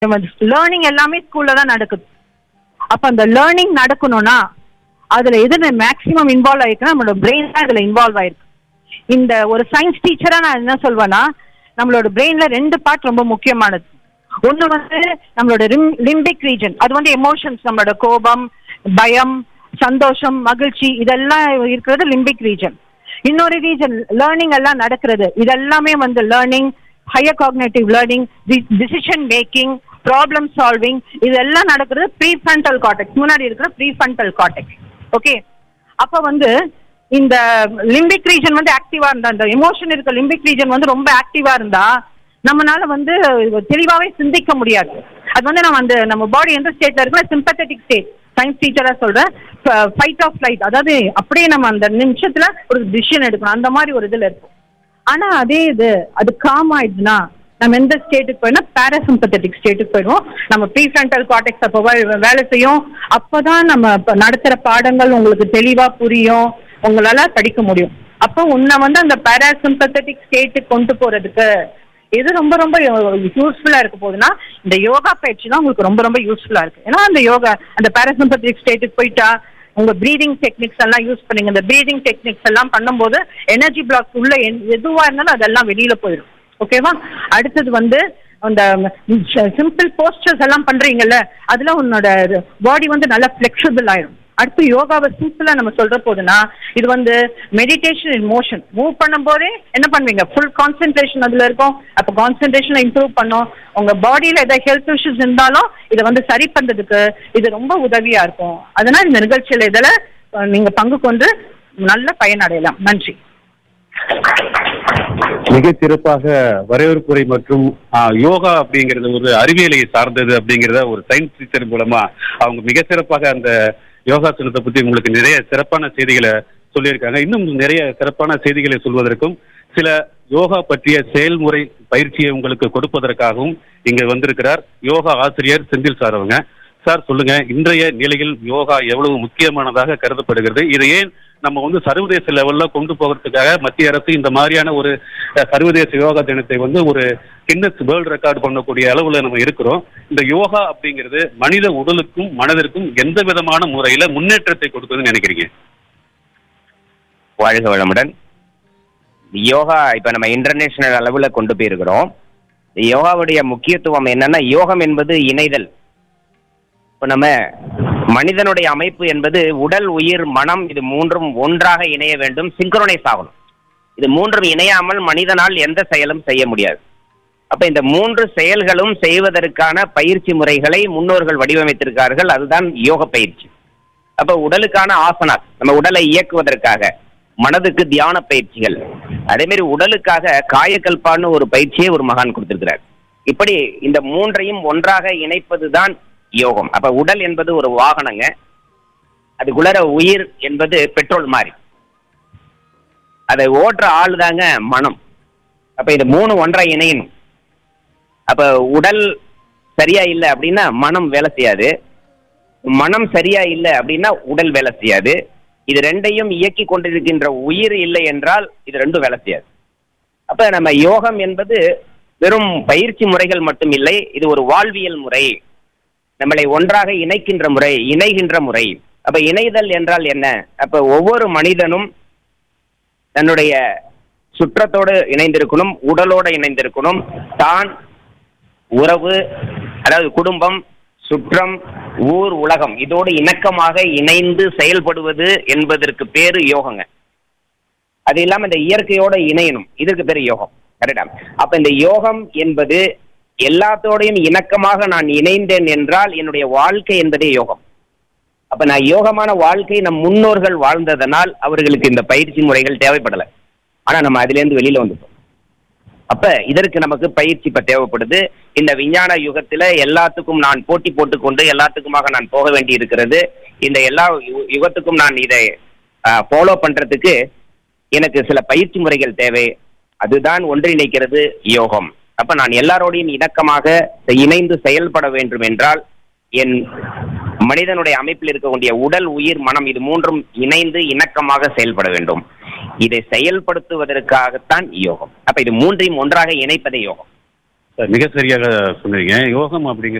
learning எல்லாமே ஸ்கூல்ல தான் நடக்குது அப்ப அந்த லேர்னிங் நடக்கணும்னா அதுல எது மேக்ஸிமம் இன்வால்வ் ஆயிருக்குன்னா நம்மளோட பிரெயின் தான் இதுல இன்வால்வ் ஆயிருக்கு இந்த ஒரு சயின்ஸ் டீச்சரா நான் என்ன சொல்வேன்னா நம்மளோட பிரெயின்ல ரெண்டு பார்ட் ரொம்ப முக்கியமானது ஒண்ணு வந்து நம்மளோட லிம்பிக் ரீஜன் அது வந்து எமோஷன்ஸ் நம்மளோட கோபம் பயம் சந்தோஷம் மகிழ்ச்சி இதெல்லாம் இருக்கிறது லிம்பிக் ரீஜன் இன்னொரு ரீஜன் லேர்னிங் எல்லாம் நடக்கிறது இதெல்லாமே வந்து learning higher cognitive learning decision making problem solving இதெல்லாம் நடக்கிறது ப்ரீ ஃப்ரண்டல் காட்டெக்ஸ் முன்னாடி இருக்கிற ப்ரீ ஃப்ரண்டல் காட்டெக்ஸ் ஓகே அப்போ வந்து இந்த லிம்பிக் ரீஜன் வந்து ஆக்டிவா இருந்தா இந்த எமோஷன் இருக்க லிம்பிக் ரீஜன் வந்து ரொம்ப ஆக்டிவா இருந்தா நம்மனால வந்து தெளிவாவே சிந்திக்க முடியாது அது வந்து நம்ம அந்த நம்ம பாடி எந்த ஸ்டேட்ல இருக்குன்னா சிம்பத்தட்டிக் ஸ்டேட் சயின்ஸ் டீச்சரா சொல்றேன் ஃபைட் ஆஃப் ஃபிளைட் அதாவது அப்படியே நம்ம அந்த நிமிஷத்துல ஒரு டிசிஷன் எடுக்கணும் அந்த மாதிரி ஒரு இதுல இருக்கும் ஆனா அதே இது அது காம் ஆயிடுச்சுன்னா நம்ம எந்த ஸ்டேட்டுக்கு போயினா பேராசிம்பத்தட்டிக் ஸ்டேட்டுக்கு போயிடுவோம் நம்ம ப்ரீ ஃப்ரண்டல் காட்டெக்ஸ் அப்போ வே- வேலை செய்யும் அப்பதான் நம்ம இப்ப நடத்துற பாடங்கள் உங்களுக்கு தெளிவா புரியும் உங்களால படிக்க முடியும் அப்போ உன்னை வந்து அந்த பேராசிம்பத்தட்டிக் ஸ்டேட்டுக்கு கொண்டு போறதுக்கு எது ரொம்ப ரொம்ப யூஸ்ஃபுல்லா இருக்க போகுதுன்னா இந்த யோகா பயிற்சி தான் உங்களுக்கு ரொம்ப ரொம்ப யூஸ்ஃபுல்லா இருக்கு ஏன்னா அந்த யோகா அந்த பேராசிம்பத்தட்டிக் ஸ்டேட்டுக்கு போயிட்டா உங்க ப்ரீதிங் டெக்னிக்ஸ் எல்லாம் யூஸ் பண்ணீங்க இந்த ப்ரீதிங் டெக்னிக்ஸ் எல்லாம் பண்ணும்போது எனர்ஜி பிளாக் உள்ள என்- எதுவா இருந்தாலும் அதெல்லாம் வெளியில போயிடும் ஓகேவா அடுத்தது வந்து அந்த சிம்பிள் போஸ்டர்ஸ் எல்லாம் பண்றீங்கல்ல அதுல உன்னோட பாடி வந்து நல்லா ஃபிளெக்சிபிள் ஆயிடும் அடுத்து யோகாவை சிம்பிளா நம்ம சொல்ற போதுன்னா இது வந்து மெடிடேஷன் இன் மோஷன் மூவ் பண்ணும்போதே என்ன பண்ணுவீங்க ஃபுல் கான்சென்ட்ரேஷன் அதுல இருக்கும் அப்போ கான்சென்ட்ரேஷனை இம்ப்ரூவ் பண்ணும் உங்க பாடியில ஏதாவது ஹெல்த் இஷ்யூஸ் இருந்தாலும் இதை வந்து சரி பண்றதுக்கு இது ரொம்ப உதவியா இருக்கும் அதனால இந்த நிகழ்ச்சியில இதில் நீங்க பங்கு கொண்டு நல்ல பயனடையலாம் நன்றி மிக சிறப்பாக வரவேற்புரை மற்றும் ஆ, யோகா அப்படிங்கிறது ஒரு அறிவியலை சார்ந்தது அப்படிங்கிறத ஒரு சயின்ஸ் டீச்சர் மூலமா அவங்க மிக சிறப்பாக அந்த யோகாசனத்தை பத்தி உங்களுக்கு நிறைய சிறப்பான செய்திகளை சொல்லியிருக்காங்க இன்னும் நிறைய சிறப்பான செய்திகளை சொல்வதற்கும் சில யோகா பற்றிய செயல்முறை பயிற்சியை உங்களுக்கு கொடுப்பதற்காகவும் இங்க வந்திருக்கிறார் யோகா ஆசிரியர் செந்தில் சார் அவங்க சார் சொல்லுங்க இன்றைய நிலையில் யோகா எவ்வளவு முக்கியமானதாக கருதப்படுகிறது இதை ஏன் நம்ம வந்து சர்வதேச லெவல்ல கொண்டு போகிறதுக்காக மத்திய அரசு இந்த மாதிரியான ஒரு அஹ், சர்வதேச யோகா தினத்தை வந்து ஒரு கின்னஸ் வேர்ல்ட் ரெக்கார்ட் பண்ணக்கூடிய அளவுல நம்ம இருக்கிறோம் இந்த யோகா அப்படிங்கிறது மனித உடலுக்கும் மனதிற்கும் எந்த விதமான முறையில முன்னேற்றத்தை கொடுக்குதுன்னு நினைக்கிறீங்க வாழ்க வளமுடன் யோகா இப்ப நம்ம இன்டர்நேஷனல் அளவுல கொண்டு போயிருக்கிறோம் யோகாவுடைய முக்கியத்துவம் என்னன்னா யோகம் என்பது இணைதல் இப்ப நம்ம மனிதனுடைய அமைப்பு என்பது உடல் உயிர் மனம் இது மூன்றும் ஒன்றாக இணைய வேண்டும் சிங்க்ரோனைஸ் ஆகணும் இது மூன்றும் இணையாமல் மனிதனால் எந்த செயலும் செய்ய முடியாது அப்ப இந்த மூன்று செயல்களும் செய்வதற்கான பயிற்சி முறைகளை முன்னோர்கள் வடிவமைத்திருக்கார்கள் அதுதான் யோக பயிற்சி அப்ப உடலுக்கான ஆசனாஸ் நம்ம உடலை இயக்குவதற்காக மனதுக்கு தியான பயிற்சிகள் அதே மாதிரி உடலுக்காக காயக்கல்பான்னு ஒரு பயிற்சியை ஒரு மகான் கொடுத்திருக்கிறார் இப்படி இந்த மூன்றையும் ஒன்றாக இணைப்பதுதான் யோகம் அப்ப உடல் என்பது ஒரு வாகனங்க அதுக்குள்ளர உயிர் என்பது பெட்ரோல் மாதிரி அதை ஓட்டுற ஆள் தாங்க மனம் அப்ப இது மூணு ஒன்றா இணையணும் அப்ப உடல் சரியா இல்லை அப்படின்னா மனம் வேலை செய்யாது மனம் சரியா இல்லை அப்படின்னா உடல் வேலை செய்யாது இது ரெண்டையும் இயக்கி கொண்டிருக்கின்ற உயிர் இல்லை என்றால் இது ரெண்டும் வேலை செய்யாது அப்ப நம்ம யோகம் என்பது வெறும் பயிற்சி முறைகள் மட்டும் இல்லை இது ஒரு வாழ்வியல் முறை நம்மளை ஒன்றாக இணைக்கின்ற முறை இணைகின்ற முறை அப்ப இணைதல் என்றால் என்ன அப்ப ஒவ்வொரு மனிதனும் தன்னுடைய சுற்றத்தோடு இணைந்திருக்கணும் உடலோடு இணைந்திருக்கணும் தான் உறவு அதாவது குடும்பம் சுற்றம் ஊர் உலகம் இதோடு இணக்கமாக இணைந்து செயல்படுவது என்பதற்கு பேரு யோகங்க அது இல்லாம இந்த இயற்கையோட இணையணும் இதற்கு பேரு யோகம் கரெக்டா அப்ப இந்த யோகம் என்பது எல்லாத்தோடையும் இணக்கமாக நான் இணைந்தேன் என்றால் என்னுடைய வாழ்க்கை என்பதே யோகம் அப்ப நான் யோகமான வாழ்க்கை நம் முன்னோர்கள் வாழ்ந்ததனால் அவர்களுக்கு இந்த பயிற்சி முறைகள் தேவைப்படலை ஆனா நம்ம அதுல இருந்து வெளியில வந்துட்டோம் அப்ப இதற்கு நமக்கு பயிற்சி இப்ப தேவைப்படுது இந்த விஞ்ஞான யுகத்துல எல்லாத்துக்கும் நான் போட்டி போட்டுக்கொண்டு எல்லாத்துக்குமாக நான் போக வேண்டி இருக்கிறது இந்த எல்லா யு- யுகத்துக்கும் நான் இதை ஃபாலோ பண்றதுக்கு எனக்கு சில பயிற்சி முறைகள் தேவை அதுதான் ஒன்றிணைக்கிறது யோகம் அப்ப நான் எல்லாரோடையும் இணக்கமாக இணைந்து செயல்பட வேண்டும் என்றால் என் மனிதனுடைய அமைப்பில் இருக்கக்கூடிய உடல் உயிர் மனம் இது மூன்றும் இணைந்து இணக்கமாக செயல்பட வேண்டும் இதை செயல்படுத்துவதற்காகத்தான் யோகம் அப்ப இது மூன்றையும் ஒன்றாக இணைப்பதே யோகம் மிக சரியாக சொன்னீங்க யோகம் அப்படிங்கிறது